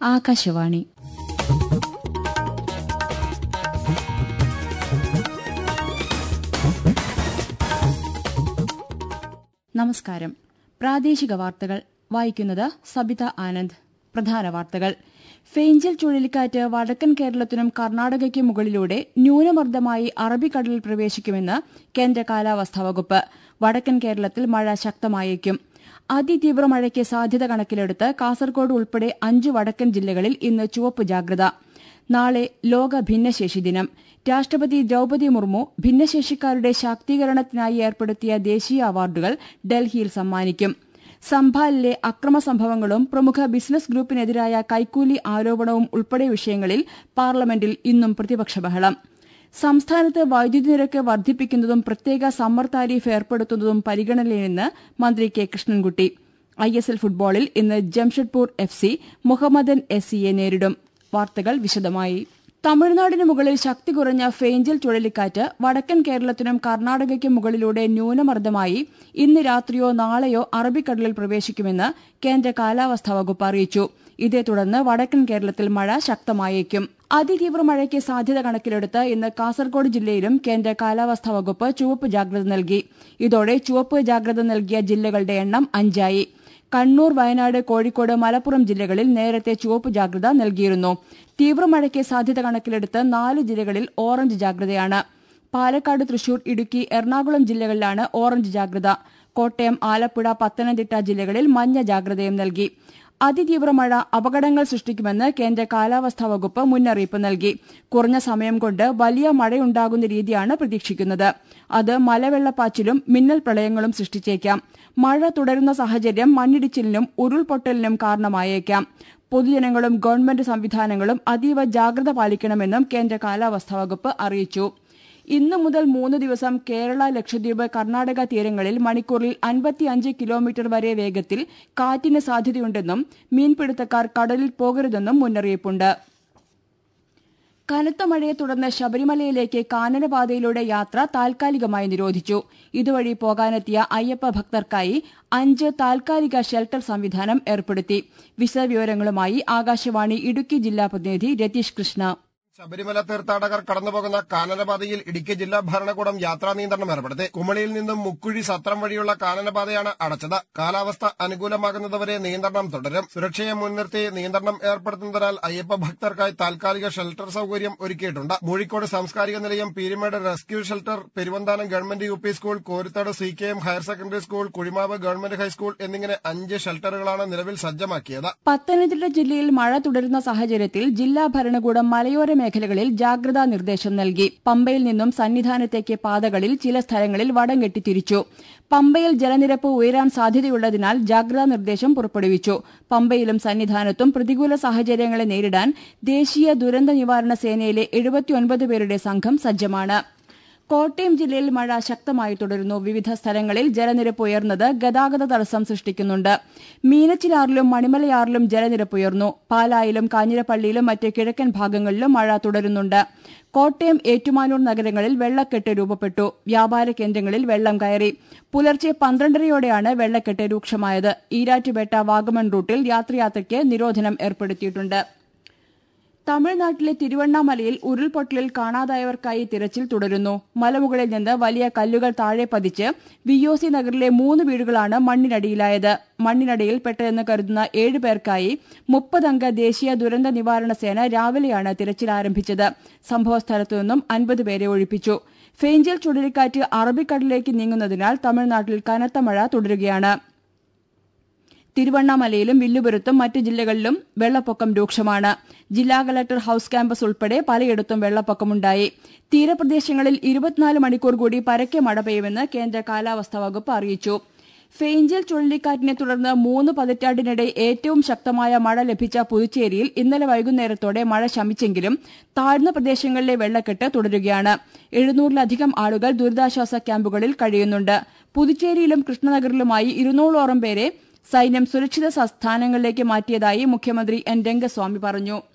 ആകാശവാണി നമസ്കാരം പ്രാദേശിക വാർത്തകൾ വായിക്കുന്നത് സബിത ആനന്ദ് പ്രധാന വാർത്തകൾ ഫെയ്ഞ്ചൽ ചുഴലിക്കാറ്റ് വടക്കൻ കേരളത്തിനും കർണാടകയ്ക്ക് മുകളിലൂടെ ന്യൂനമർദ്ദമായി അറബിക്കടലിൽ പ്രവേശിക്കുമെന്ന് കേന്ദ്ര കാലാവസ്ഥാ വകുപ്പ് വടക്കൻ കേരളത്തിൽ മഴ ശക്തമായേക്കും അതിതീവ്ര മഴയ്ക്ക് സാധ്യത കണക്കിലെടുത്ത് കാസർകോട് ഉൾപ്പെടെ അഞ്ച് വടക്കൻ ജില്ലകളിൽ ഇന്ന് ചുവപ്പ് ജാഗ്രത നാളെ ലോക ഭിന്നശേഷി ദിനം രാഷ്ട്രപതി ദ്രൌപതി മുർമു ഭിന്നശേഷിക്കാരുടെ ശാക്തീകരണത്തിനായി ഏർപ്പെടുത്തിയ ദേശീയ അവാർഡുകൾ ഡൽഹിയിൽ സമ്മാനിക്കും സംഭാലിലെ അക്രമ സംഭവങ്ങളും പ്രമുഖ ബിസിനസ് ഗ്രൂപ്പിനെതിരായ കൈക്കൂലി ആരോപണവും ഉൾപ്പെടെ വിഷയങ്ങളിൽ പാർലമെന്റിൽ ഇന്നും പ്രതിപക്ഷ ബഹളം സംസ്ഥാനത്ത് വൈദ്യുതി നിരക്ക് വർദ്ധിപ്പിക്കുന്നതും പ്രത്യേക സമ്മർ താരീഫ് ഏർപ്പെടുത്തുന്നതും പരിഗണനയിലെന്ന് മന്ത്രി K Krishnankutty I S L ഫുട്ബോളിൽ ഇന്ന് Jamshedpur F C Mohammedan S സിയെ നേരിടും വാർത്തകൾ വിശദമായി തമിഴ്നാടിന് മുകളിൽ ശക്തി കുറഞ്ഞ ഫെയ്ഞ്ചൽ ചുഴലിക്കാറ്റ് വടക്കൻ കേരളത്തിനും കർണാടകയ്ക്കും മുകളിലൂടെ ന്യൂനമർദ്ദമായി ഇന്ന് രാത്രിയോ നാളെയോ അറബിക്കടലിൽ പ്രവേശിക്കുമെന്ന് കേന്ദ്ര കാലാവസ്ഥാ വകുപ്പ് അറിയിച്ചു ഇതേ തുടർന്ന് വടക്കൻ കേരളത്തിൽ മഴ ശക്തമായേക്കും അതിതീവ്ര മഴയ്ക്ക് സാധ്യത കണക്കിലെടുത്ത് ഇന്ന് കാസർഗോഡ് ജില്ലയിലും കേന്ദ്ര കാലാവസ്ഥാ വകുപ്പ് ചുവപ്പ് ജാഗ്രത നൽകി ഇതോടെ ചുവപ്പ് ജാഗ്രത നൽകിയ ജില്ലകളുടെ എണ്ണം അഞ്ചായി കണ്ണൂർ വയനാട് കോഴിക്കോട് മലപ്പുറം ജില്ലകളിൽ നേരത്തെ ചുവപ്പ് ജാഗ്രത നൽകിയിരുന്നു തീവ്രമഴയ്ക്ക് സാധ്യത കണക്കിലെടുത്ത് നാല് ജില്ലകളിൽ ഓറഞ്ച് ജാഗ്രതയാണ് പാലക്കാട് തൃശൂർ ഇടുക്കി എറണാകുളം ജില്ലകളിലാണ് ഓറഞ്ച് ജാഗ്രത കോട്ടയം ആലപ്പുഴ പത്തനംതിട്ട ജില്ലകളിൽ മഞ്ഞ ജാഗ്രതയും നൽകി അതിതീവ്ര മഴ അപകടങ്ങൾ സൃഷ്ടിക്കുമെന്ന് കേന്ദ്ര കാലാവസ്ഥാ വകുപ്പ് മുന്നറിയിപ്പ് നൽകി കുറഞ്ഞ സമയം കൊണ്ട് വലിയ മഴയുണ്ടാകുന്ന രീതിയാണ് പ്രതീക്ഷിക്കുന്നത് അത് മലവെള്ളപ്പാച്ചിലും മിന്നൽ പ്രളയങ്ങളും സൃഷ്ടിച്ചേക്കാം മഴ തുടരുന്ന സാഹചര്യം മണ്ണിടിച്ചിലിനും ഉരുൾപൊട്ടലിനും കാരണമായേക്കാം പൊതുജനങ്ങളും ഗവൺമെന്റ് സംവിധാനങ്ങളും അതീവ ജാഗ്രത പാലിക്കണമെന്നും കേന്ദ്ര കാലാവസ്ഥാ വകുപ്പ് അറിയിച്ചു ഇന്നു മുതൽ മൂന്ന് ദിവസം കേരള ലക്ഷദ്വീപ് കർണാടക തീരങ്ങളിൽ മണിക്കൂറിൽ അൻപത്തിയഞ്ച് കിലോമീറ്റർ വരെ വേഗത്തിൽ കാറ്റിന് സാധ്യതയുണ്ടെന്നും മീൻപിടുത്തക്കാർ കടലിൽ പോകരുതെന്നും മുന്നറിയിപ്പുണ്ട് കനത്ത മഴയെ തുടർന്ന് ശബരിമലയിലേക്ക് കാനനപാതയിലൂടെ യാത്ര താൽക്കാലികമായി നിരോധിച്ചു ഇതുവഴി പോകാനെത്തിയ അയ്യപ്പ ഭക്തർക്കായി അഞ്ച് താൽക്കാലിക ഷെൽട്ടർ സംവിധാനം ഏർപ്പെടുത്തി വിശദവിവരങ്ങളുമായി ആകാശവാണി ഇടുക്കി ജില്ലാ പ്രതിനിധി രതീഷ് കൃഷ്ണ ശബരിമല തീർത്ഥാടകർ കടന്നുപോകുന്ന കാനനപാതയിൽ ഇടുക്കി ജില്ലാ ഭരണകൂടം യാത്രാ നിയന്ത്രണം ഏർപ്പെടുത്തി കുമളിയിൽ നിന്നും മുക്കുഴി സത്രം വഴിയുള്ള കാനനപാതയാണ് അടച്ചത് കാലാവസ്ഥ അനുകൂലമാകുന്നതുവരെ നിയന്ത്രണം തുടരും സുരക്ഷയെ മുൻനിർത്തി നിയന്ത്രണം ഏർപ്പെടുത്തുന്നതിനാൽ അയ്യപ്പ ഭക്തർക്കായി താൽക്കാലിക ഷെൽട്ടർ സൌകര്യം ഒരുക്കിയിട്ടുണ്ട് മൂഴിക്കോട് സാംസ്കാരിക നിലയം Peermade rescue shelter Peruvanthanam government U P school Korithode C K M higher secondary school Kuzhimavu government high school എന്നിങ്ങനെ അഞ്ച് ഷെൽട്ടറുകളാണ് നിലവിൽ സജ്ജമാക്കിയത് പത്തനംതിട്ട ജില്ലയിൽ മഴ തുടരുന്ന സാഹചര്യത്തിൽ ജില്ലാ ഭരണകൂടം മലയോര മേഖലകളിൽ ജാഗ്രതാ നിർദ്ദേശം നൽകി പമ്പയിൽ നിന്നും സന്നിധാനത്തേക്ക് പാതകളിൽ ചില സ്ഥലങ്ങളിൽ വടം കെട്ടി തിരിച്ചു പമ്പയിൽ ജലനിരപ്പ് ഉയരാൻ സാധ്യതയുള്ളതിനാൽ ജാഗ്രതാ നിർദ്ദേശം പുറപ്പെടുവിച്ചു പമ്പയിലും സന്നിധാനത്തും പ്രതികൂല സാഹചര്യങ്ങളെ നേരിടാൻ ദേശീയ ദുരന്ത നിവാരണ സേനയിലെ എഴുപത്തിയൊൻപത് പേരുടെ സംഘം സജ്ജമാണ് കോട്ടയം ജില്ലയിൽ മഴ ശക്തമായി തുടരുന്നു വിവിധ സ്ഥലങ്ങളിൽ ജലനിരപ്പ് ഉയർന്നത് ഗതാഗത തടസ്സം സൃഷ്ടിക്കുന്നുണ്ട് മീനച്ചിലാറിലും മണിമലയാറിലും ജലനിരപ്പ് ഉയർന്നു പാലായിലും കാഞ്ഞിരപ്പള്ളിയിലും മറ്റ് കിഴക്കൻ ഭാഗങ്ങളിലും മഴ തുടരുന്നുണ്ട് കോട്ടയം ഏറ്റുമാനൂർ നഗരങ്ങളിൽ വെള്ളക്കെട്ട് രൂപപ്പെട്ടു വ്യാപാര കേന്ദ്രങ്ങളിൽ വെള്ളം കയറി പുലർച്ചെ പന്ത്രണ്ടരയോടെയാണ് വെള്ളക്കെട്ട് രൂക്ഷമായത് ഈരാറ്റുപേട്ട വാഗമൺ റൂട്ടിൽ യാത്രയാത്രയ്ക്ക് നിരോധനം ഏർപ്പെടുത്തിയിട്ടുണ്ട് തമിഴ്നാട്ടിലെ തിരുവണ്ണാമലയിൽ ഉരുൾപൊട്ടലിൽ കാണാതായവർക്കായി തിരച്ചിൽ തുടരുന്നു മലമുകളിൽ നിന്ന് വലിയ കല്ലുകൾ താഴെ പതിച്ച് വിയോസി നഗറിലെ മൂന്ന് വീടുകളാണ് മണ്ണിനടിയിലായത് മണ്ണിനടിയിൽ പെട്ടതെന്ന് കരുതുന്ന ഏഴ് പേർക്കായി മുപ്പതംഗ ദേശീയ ദുരന്ത നിവാരണ സേന രാവിലെയാണ് തിരച്ചിൽ ആരംഭിച്ചത് സംഭവസ്ഥലത്തു നിന്നും അൻപത് പേരെ ഒഴിപ്പിച്ചു ഫെയ്ഞ്ചൽ ചുഴലിക്കാറ്റ് അറബിക്കടലിലേക്ക് നീങ്ങുന്നതിനാൽ തമിഴ്നാട്ടിൽ കനത്ത മഴ തുടരുകയാണ് തിരുവണ്ണാമലയിലും വില്ലുപുരത്തും മറ്റ് ജില്ലകളിലും വെള്ളപ്പൊക്കം രൂക്ഷമാണ് ജില്ലാ കലക്ടർ ഹൌസ് ക്യാമ്പസ് ഉൾപ്പെടെ പലയിടത്തും വെള്ളപ്പൊക്കമുണ്ടായി തീരപ്രദേശങ്ങളിൽ ഇരുപത്തിനാല് മണിക്കൂർ കൂടി പരക്കെ മഴ പെയ്യുമെന്ന് കേന്ദ്ര കാലാവസ്ഥാ വകുപ്പ് അറിയിച്ചു ഫെയ്ഞ്ചൽ ചുഴലിക്കാറ്റിനെ തുടർന്ന് മൂന്ന് പതിറ്റാണ്ടിനിടെ ഏറ്റവും ശക്തമായ മഴ ലഭിച്ച പുതുച്ചേരിയിൽ ഇന്നലെ വൈകുന്നേരത്തോടെ മഴ ശമിച്ചെങ്കിലും താഴ്ന്ന പ്രദേശങ്ങളിലെ വെള്ളക്കെട്ട് തുടരുകയാണ് എഴുന്നൂറിലധികം ആളുകൾ ദുരിതാശ്വാസ ക്യാമ്പുകളിൽ കഴിയുന്നുണ്ട് പുതുച്ചേരിയിലും കൃഷ്ണനഗറിലുമായി ഇരുന്നൂറോളം പേരെ സൈന്യം സുരക്ഷിത സ്ഥാനങ്ങളിലേക്ക് മാറ്റിയതായി മുഖ്യമന്ത്രി എൻ രംഗസ്വാമി പറഞ്ഞു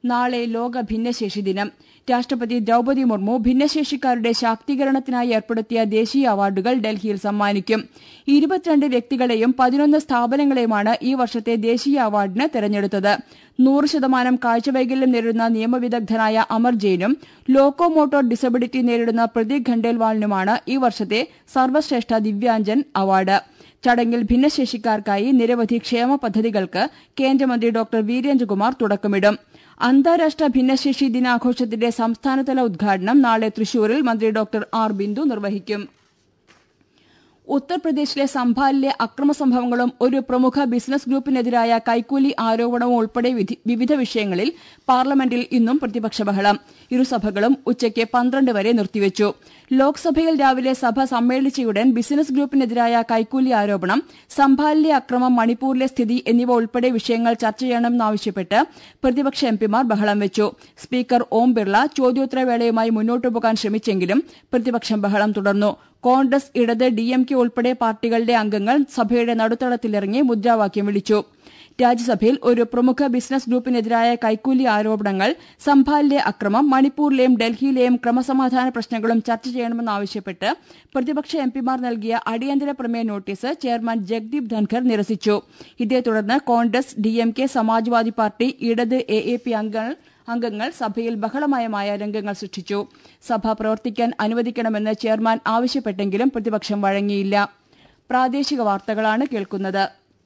നാളെ ലോക ഭിന്നശേഷി ദിനം രാഷ്ട്രപതി ദ്രൌപതി മുർമു ഭിന്നശേഷിക്കാരുടെ ശാക്തീകരണത്തിനായി ഏർപ്പെടുത്തിയ ദേശീയ അവാർഡുകൾ ഡൽഹിയിൽ സമ്മാനിക്കും ഇരുപത്തിരണ്ട് വ്യക്തികളെയും പതിനൊന്ന് സ്ഥാപനങ്ങളെയുമാണ് ഈ വർഷത്തെ ദേശീയ അവാർഡിന് തെരഞ്ഞെടുത്തത് നൂറ് ശതമാനം കാഴ്ചവൈകല്യം നേരിടുന്ന നിയമവിദഗ്ധനായ അമർ ജെയിനും ലോക്കോ മോട്ടോർ ഡിസബിലിറ്റി നേരിടുന്ന പ്രതീക് ഖണ്ഡേൽവാളിനുമാണ് ഈ വർഷത്തെ സർവശ്രേഷ്ഠ ദിവ്യാഞ്ജൻ അവാർഡ് ചടങ്ങിൽ ഭിന്നശേഷിക്കാർക്കായി നിരവധി ക്ഷേമ പദ്ധതികൾക്ക് കേന്ദ്രമന്ത്രി ഡോക്ടർ വീരേന്ദ്രകുമാർ തുടക്കമിടും അന്താരാഷ്ട്ര ഭിന്നശേഷി ദിനാഘോഷത്തിന്റെ സംസ്ഥാനതല ഉദ്ഘാടനം നാളെ തൃശൂരിൽ മന്ത്രി ഡോക്ടർ ആർ ബിന്ദു നിർവഹിക്കും ഉത്തർപ്രദേശിലെ സംഭാലിലെ അക്രമ സംഭവങ്ങളും ഒരു പ്രമുഖ ബിസിനസ് ഗ്രൂപ്പിനെതിരായ കൈക്കൂലി ആരോപണവും ഉൾപ്പെടെ വിവിധ വിഷയങ്ങളിൽ പാർലമെന്റിൽ ഇന്നും പ്രതിപക്ഷ ബഹളം ഇരുസഭകളും ഉച്ചയ്ക്ക് പന്ത്രണ്ട് വരെ നിർത്തിവച്ചു ലോക്സഭയിൽ രാവിലെ സഭ സമ്മേളിച്ചയുടൻ ബിസിനസ് ഗ്രൂപ്പിനെതിരായ കൈക്കൂലി ആരോപണം സംഭാലിലെ അക്രമം മണിപ്പൂരിലെ സ്ഥിതി എന്നിവ ഉൾപ്പെടെ വിഷയങ്ങൾ ചർച്ച ചെയ്യണമെന്നാവശ്യപ്പെട്ട് പ്രതിപക്ഷ എംപിമാർ ബഹളം വെച്ചു സ്പീക്കർ ഓം ബിർള ചോദ്യോത്തരവേളയുമായി മുന്നോട്ടു പോകാൻ ശ്രമിച്ചെങ്കിലും പ്രതിപക്ഷം ബഹളം തുടർന്നു കോൺഗ്രസ് ഇടത് ഡിഎംകെ ഉൾപ്പെടെ പാർട്ടികളുടെ അംഗങ്ങൾ സഭയുടെ നടുത്തളത്തിലിറങ്ങി മുദ്രാവാക്യം വിളിച്ചു രാജ്യസഭയിൽ ഒരു പ്രമുഖ ബിസിനസ് ഗ്രൂപ്പിനെതിരായ കൈക്കൂലി ആരോപണങ്ങൾ സംഭാലിലെ അക്രമം മണിപ്പൂരിലെയും ഡൽഹിയിലെയും ക്രമസമാധാന പ്രശ്നങ്ങളും ചർച്ച ചെയ്യണമെന്നാവശ്യപ്പെട്ട് പ്രതിപക്ഷ എംപിമാർ നൽകിയ അടിയന്തര പ്രമേയ നോട്ടീസ് ചെയർമാൻ ജഗ്ദീപ് ധൻഖർ നിരസിച്ചു ഇതേ തുടർന്ന് കോൺഗ്രസ് ഡിഎംകെ സമാജ്വാദി പാർട്ടി ഇടത് എ എ പി അംഗങ്ങൾ അംഗങ്ങൾ സഭയിൽ ബഹളമയമായ രംഗങ്ങൾ സൃഷ്ടിച്ചു സഭ പ്രവർത്തിക്കാൻ അനുവദിക്കണമെന്ന് ചെയർമാൻ ആവശ്യപ്പെട്ടെങ്കിലും പ്രതിപക്ഷം വഴങ്ങിയില്ല പ്രാദേശിക വാർത്തകളാണ് കേൾക്കുന്നത്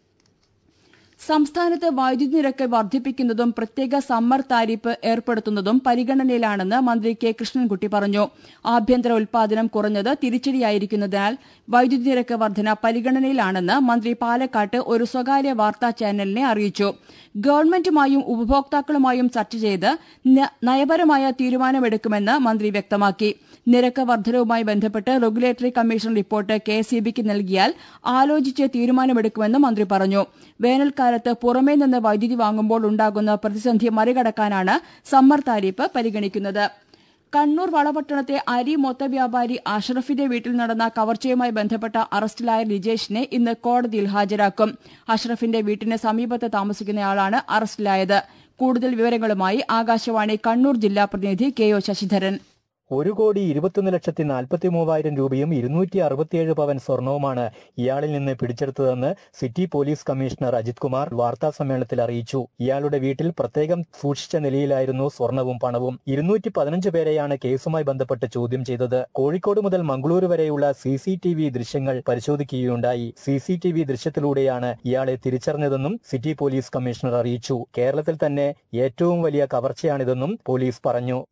സംസ്ഥാനത്ത് വൈദ്യുതി നിരക്ക് വർദ്ധിപ്പിക്കുന്നതും പ്രത്യേക സമ്മർ താരിഫ് ഏർപ്പെടുത്തുന്നതും പരിഗണനയിലാണെന്ന് മന്ത്രി കെ കൃഷ്ണൻകുട്ടി പറഞ്ഞു ആഭ്യന്തര ഉൽപാദനം കുറഞ്ഞത് തിരിച്ചടിയായിരിക്കുന്നതിനാൽ വൈദ്യുതി നിരക്ക് വർധന പരിഗണനയിലാണെന്ന് മന്ത്രി പാലക്കാട്ട് ഒരു സ്വകാര്യ വാർത്താ ചാനലിനെ അറിയിച്ചു ഗവൺമെന്റുമായും ഉപഭോക്താക്കളുമായും ചർച്ച ചെയ്ത് നയപരമായ തീരുമാനമെടുക്കുമെന്ന് മന്ത്രി വ്യക്തമാക്കി നിരക്ക് വർധനവുമായി ബന്ധപ്പെട്ട് regulatory commission report K S E ബിക്ക് നൽകിയാൽ ആലോചിച്ച് തീരുമാനമെടുക്കുമെന്ന് മന്ത്രി പറഞ്ഞു വേനൽക്കാലത്ത് പുറമേ നിന്ന് വൈദ്യുതി വാങ്ങുമ്പോൾ ഉണ്ടാകുന്ന പ്രതിസന്ധി മറികടക്കാനാണ് സമ്മർ താരിഫ് പരിഗണിക്കുന്നത് കണ്ണൂർ വളപട്ടണത്തെ അരി മൊത്ത വ്യാപാരി അഷ്റഫിന്റെ വീട്ടിൽ നടന്ന കവർച്ചയുമായി ബന്ധപ്പെട്ട അറസ്റ്റിലായ ലിജേഷിനെ ഇന്ന് കോടതിയിൽ ഹാജരാക്കും അഷ്റഫിന്റെ വീട്ടിന് സമീപത്ത് താമസിക്കുന്നയാളാണ് അറസ്റ്റിലായത് കൂടുതൽ വിവരങ്ങളുമായി ആകാശവാണി കണ്ണൂർ ജില്ലാ പ്രതിനിധി കെ ഒ ശശിധരൻ ഒരു കോടി ഇരുപത്തൊന്ന് ലക്ഷത്തി നാൽപ്പത്തി മൂവായിരം രൂപയും ഇരുന്നൂറ്റി അറുപത്തിയേഴ് പവൻ സ്വർണവുമാണ് ഇയാളിൽ നിന്ന് പിടിച്ചെടുത്തതെന്ന് city police commissioner Ajith Kumar വാർത്താ സമ്മേളനത്തിൽ അറിയിച്ചു ഇയാളുടെ വീട്ടിൽ പ്രത്യേകം സൂക്ഷിച്ച നിലയിലായിരുന്നു സ്വർണവും പണവും ഇരുന്നൂറ്റി പതിനഞ്ച് പേരെയാണ് കേസുമായി ബന്ധപ്പെട്ട് ചോദ്യം ചെയ്തത് കോഴിക്കോട് മുതൽ മംഗളൂരു വരെയുള്ള സി സി ടി വി ദൃശ്യങ്ങൾ പരിശോധിക്കുകയുണ്ടായി സി സി ടി വി ദൃശ്യത്തിലൂടെയാണ് ഇയാളെ തിരിച്ചറിഞ്ഞതെന്നും സിറ്റി പോലീസ് കമ്മീഷണർ അറിയിച്ചു കേരളത്തിൽ തന്നെ ഏറ്റവും വലിയ കവർച്ചയാണിതെന്നും പോലീസ് പറഞ്ഞു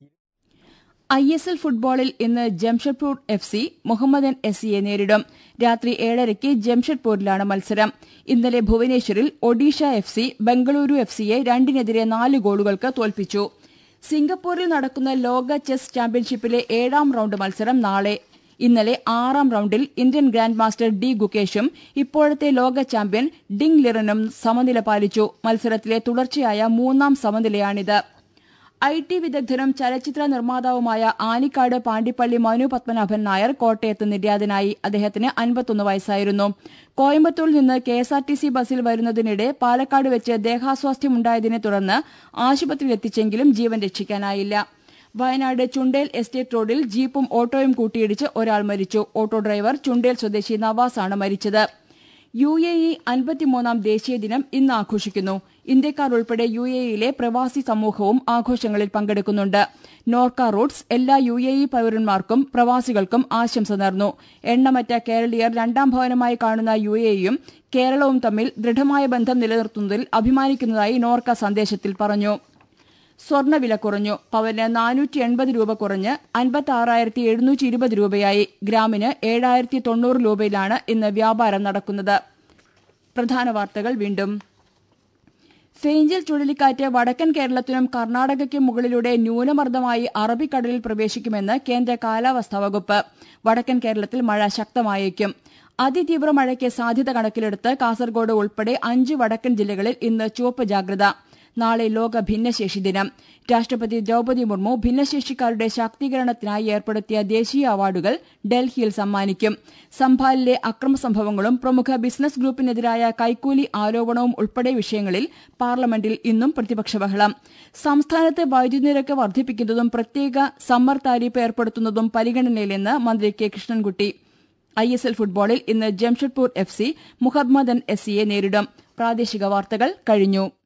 ഐ എസ് എൽ ഫുട്ബോളിൽ ഇന്ന് Jamshedpur F C Mohammedan S സിയെ നേരിടും രാത്രി ഏഴരയ്ക്ക് ജംഷഡ്പൂരിലാണ് മത്സരം ഇന്നലെ ഭുവനേശ്വറിൽ Odisha F C Bengaluru F സിയെ രണ്ടിനെതിരെ നാല് ഗോളുകൾക്ക് തോൽപ്പിച്ചു സിംഗപ്പൂരിൽ നടക്കുന്ന ലോക ചെസ് ചാമ്പ്യൻഷിപ്പിലെ ഏഴാം റൌണ്ട് മത്സരം നാളെ ഇന്നലെ ആറാം റൌണ്ടിൽ ഇന്ത്യൻ ഗ്രാൻഡ് മാസ്റ്റർ ഡി ഗുകേഷും ഇപ്പോഴത്തെ ലോക ചാമ്പ്യൻ ഡിങ് ലിറനും സമനില പാലിച്ചു മത്സരത്തിലെ തുടർച്ചയായ മൂന്നാം സമനിലയാണിത് ഐ ടി വിദഗ്ധനും ചലച്ചിത്ര നിർമ്മാതാവുമായ ആനിക്കാട് പാണ്ടിപ്പള്ളി മനു പത്മനാഭൻ നായർ കോട്ടയത്ത് നിര്യാതനായി അദ്ദേഹത്തിന് അൻപത്തൊന്ന് വയസ്സായിരുന്നു കോയമ്പത്തൂരിൽ നിന്ന് K S R T C ബസ്സിൽ വരുന്നതിനിടെ പാലക്കാട് വെച്ച് ദേഹാസ്വാസ്ഥ്യമുണ്ടായതിനെ തുടർന്ന് ആശുപത്രിയിലെത്തിച്ചെങ്കിലും ജീവൻ രക്ഷിക്കാനായില്ല വയനാട് ചുണ്ടേൽ എസ്റ്റേറ്റ് റോഡിൽ ജീപ്പും ഓട്ടോയും കൂട്ടിയിടിച്ച് ഒരാൾ മരിച്ചു ഓട്ടോ ഡ്രൈവർ ചുണ്ടേൽ സ്വദേശി നവാസാണ് മരിച്ചത് യു എ ഇ അൻപത്തിമൂന്നാം ദേശീയ ദിനം ഇന്ന് ആഘോഷിക്കുന്നു ഇന്ത്യക്കാർ ഉൾപ്പെടെ യു എ ഇയിലെ പ്രവാസി സമൂഹവും ആഘോഷങ്ങളിൽ പങ്കെടുക്കുന്നുണ്ട് നോർക്ക റൂട്ട്സ് എല്ലാ യു എ ഇ പൌരന്മാർക്കും പ്രവാസികൾക്കും ആശംസ നേർന്നു എണ്ണമറ്റ കേരളീയർ രണ്ടാം ഭവനമായി കാണുന്ന യു എ ഇയും കേരളവും തമ്മിൽ ദൃഢമായ ബന്ധം നിലനിർത്തുന്നതിൽ അഭിമാനിക്കുന്നതായി നോർക്ക സന്ദേശത്തിൽ പറഞ്ഞു സ്വർണ്ണവില കുറഞ്ഞു പവന് നാനൂറ്റി എൺപത് രൂപ കുറഞ്ഞ് അൻപത്തി ആറായിരത്തി എഴുന്നൂറ്റി ഇരുപത് രൂപയായി ഗ്രാമിന് ഏഴായിരത്തി തൊണ്ണൂറ് രൂപയിലാണ് ഇന്ന് വ്യാപാരം നടക്കുന്നത് പ്രധാന വാർത്തകൾ വീണ്ടും ഫേഞ്ചൽ ചുഴലിക്കാറ്റ് വടക്കൻ കേരളത്തിനും കർണാടകയ്ക്കും മുകളിലൂടെ ന്യൂനമർദ്ദമായി അറബിക്കടലിൽ പ്രവേശിക്കുമെന്ന് കേന്ദ്ര കാലാവസ്ഥാ വകുപ്പ് വടക്കൻ കേരളത്തിൽ മഴ ശക്തമായേക്കും അതിതീവ്ര മഴയ്ക്ക് സാധ്യത കണക്കിലെടുത്ത് കാസർഗോഡ് ഉൾപ്പെടെ അഞ്ച് വടക്കൻ ജില്ലകളിൽ ഇന്ന് ചുവപ്പ് ജാഗ്രത നാളെ ലോക ഭിന്നശേഷി ദിനം രാഷ്ട്രപതി ദ്രൌപതി മുർമു ഭിന്നശേഷിക്കാരുടെ ശാക്തീകരണത്തിനായി ഏർപ്പെടുത്തിയ ദേശീയ അവാർഡുകൾ ഡൽഹിയിൽ സമ്മാനിക്കും സംഭാലിലെ അക്രമ സംഭവങ്ങളും പ്രമുഖ ബിസിനസ് ഗ്രൂപ്പിനെതിരായ കൈക്കൂലി ആരോപണവും ഉൾപ്പെടെ വിഷയങ്ങളിൽ പാർലമെന്റിൽ ഇന്നും പ്രതിപക്ഷ ബഹളം സംസ്ഥാനത്ത് വൈദ്യുതി നിരക്ക് വർദ്ധിപ്പിക്കുന്നതും പ്രത്യേക സമ്മർ താരിഫ് ഏർപ്പെടുത്തുന്നതും പരിഗണനയിലെന്ന് മന്ത്രി K Krishnankutty I S L ഫുട്ബോളിൽ ഇന്ന് Jamshedpur F C Mohammedan S സിയെ നേരിടും പ്രാദേശിക വാർത്തകൾ കഴിഞ്ഞു